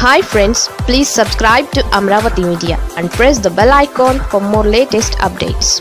hi friends please subscribe to Amaravati media and press the bell icon for more latest updates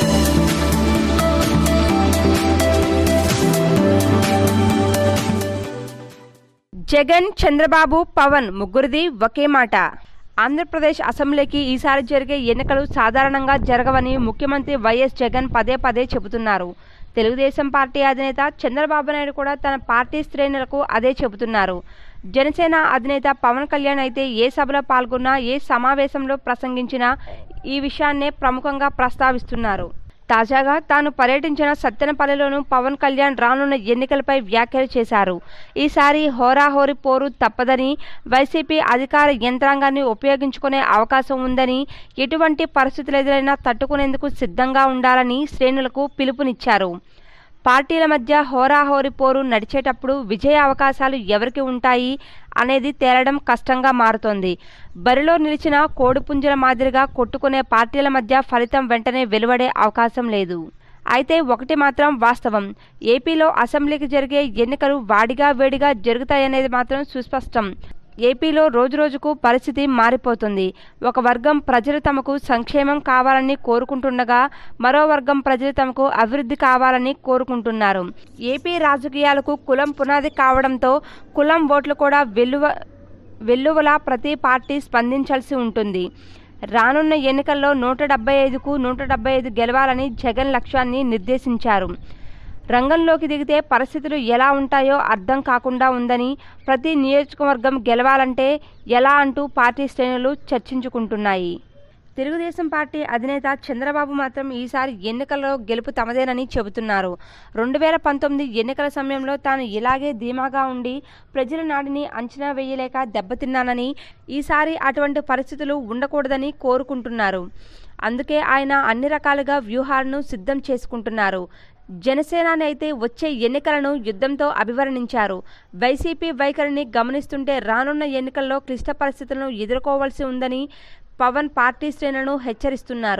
Jagan Chandrababu Pavan ముగ్గురిది ఒకే మాట ఆంధ్రప్రదేశ్ అసెంబ్లీకి ఈసారి జరిగే ఎన్నికలు సాధారణంగా జరగవని ముఖ్యమంత్రి వైఎస్ జగన్ పదే పదే చెబుతున్నారు తెలుగుదేశం పార్టీ అధినేత చంద్రబాబు నాయుడు కూడా తన పార్టీ శ్రేణులకు అదే చెబుతున్నారు జనసేన అధినేత పవన్ కళ్యాణ్ అయితే ఏ సభలో పాల్గొన్నా ఏ సమావేశంలో ప్రసంగించినా ఈ విషయాన్నే ప్రముఖంగా ప్రస్తావిస్తున్నారు తాజాగా తాను పర్యటించిన సత్తెనపల్లిలోనూ పవన్ కళ్యాణ్ రానున్న ఎన్నికలపై వ్యాఖ్యలు చేశారు ఈసారి హోరాహోరీ పోరు తప్పదని వైసీపీ అధికార యంత్రాంగాన్ని ఉపయోగించుకునే అవకాశం ఉందని ఎటువంటి పరిస్థితులు ఎదురైనా తట్టుకునేందుకు సిద్ధంగా ఉండాలని శ్రేణులకు పిలుపునిచ్చారు పార్టీల మధ్య హోరాహోరీ పోరు నడిచేటప్పుడు విజయ అవకాశాలు ఎవరికి ఉంటాయి అనేది తేలడం కష్టంగా మారుతోంది బరిలో నిలిచిన కోడిపుంజల మాదిరిగా కొట్టుకునే పార్టీల మధ్య ఫలితం వెంటనే వెలువడే అవకాశం లేదు అయితే ఒకటి మాత్రం వాస్తవం ఏపీలో అసెంబ్లీకి జరిగే ఎన్నికలు వాడిగా వేడిగా జరుగుతాయనేది మాత్రం సుస్పష్టం ఏపీలో రోజురోజుకు పరిస్థితి మారిపోతుంది ఒక వర్గం ప్రజలు తమకు సంక్షేమం కావాలని కోరుకుంటుండగా మరో వర్గం ప్రజలు తమకు అభివృద్ధి కావాలని కోరుకుంటున్నారు ఏపీ రాజకీయాలకు కులం పునాది కావడంతో కులం ఓట్లు కూడా వెల్లువ వెల్లువలా ప్రతి పార్టీ స్పందించాల్సి ఉంటుంది రానున్న ఎన్నికల్లో నూట డెబ్బై ఐదుకు నూట డెబ్బై ఐదు గెలవాలని జగన్ లక్ష్యాన్ని నిర్దేశించారు రంగంలోకి దిగితే పరిస్థితులు ఎలా ఉంటాయో అర్థం కాకుండా ఉందని ప్రతి నియోజకవర్గం గెలవాలంటే ఎలా అంటూ పార్టీ శ్రేణులు చర్చించుకుంటున్నాయి తెలుగుదేశం పార్టీ అధినేత చంద్రబాబు మాత్రం ఈసారి ఎన్నికల్లో గెలుపు తమదేనని చెబుతున్నారు రెండు వేల పంతొమ్మిది ఎన్నికల సమయంలో తాను ఇలాగే ధీమాగా ఉండి ప్రజల నాడిని అంచనా వేయలేక దెబ్బతిన్నానని ఈసారి అటువంటి పరిస్థితులు ఉండకూడదని కోరుకుంటున్నారు అందుకే ఆయన అన్ని రకాలుగా వ్యూహాలను సిద్ధం చేసుకుంటున్నారు జనసేనాని అయితే వచ్చే ఎన్నికలను యుద్ధంతో అభివర్ణించారు వైసీపీ వైఖరిని గమనిస్తుంటే రానున్న ఎన్నికల్లో క్లిష్ట పరిస్థితులను ఎదుర్కోవాల్సి ఉందని పవన్ పార్టీ శ్రేణులను హెచ్చరిస్తున్నారు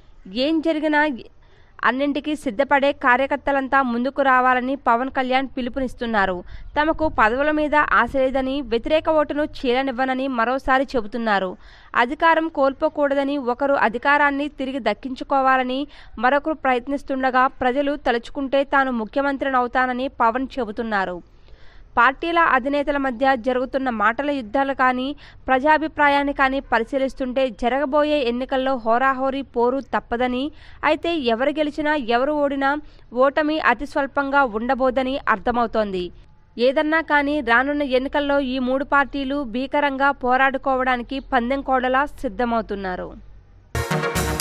ఏం జరిగినా అన్నింటికీ సిద్ధపడే కార్యకర్తలంతా ముందుకు రావాలని పవన్ కళ్యాణ్ పిలుపునిస్తున్నారు తమకు పదవుల మీద ఆశ లేదని వ్యతిరేక ఓటును చీలనివ్వనని మరోసారి చెబుతున్నారు అధికారం కోల్పోకూడదని ఒకరు అధికారాన్ని తిరిగి దక్కించుకోవాలని మరొకరు ప్రయత్నిస్తుండగా ప్రజలు తలుచుకుంటే తాను ముఖ్యమంత్రిని అవుతానని పవన్ చెబుతున్నారు పార్టీల అధినేతల మధ్య జరుగుతున్న మాటల యుద్ధాలు కానీ ప్రజాభిప్రాయాన్ని కానీ పరిశీలిస్తుంటే జరగబోయే ఎన్నికల్లో హోరాహోరీ పోరు తప్పదని అయితే ఎవరు గెలిచినా ఎవరు ఓడినా ఓటమి అతి స్వల్పంగా ఉండబోదని అర్థమవుతోంది ఏదన్నా కానీ రానున్న ఎన్నికల్లో ఈ మూడు పార్టీలు భీకరంగా పోరాడుకోవడానికి పందెం కోడలా సిద్ధమవుతున్నారు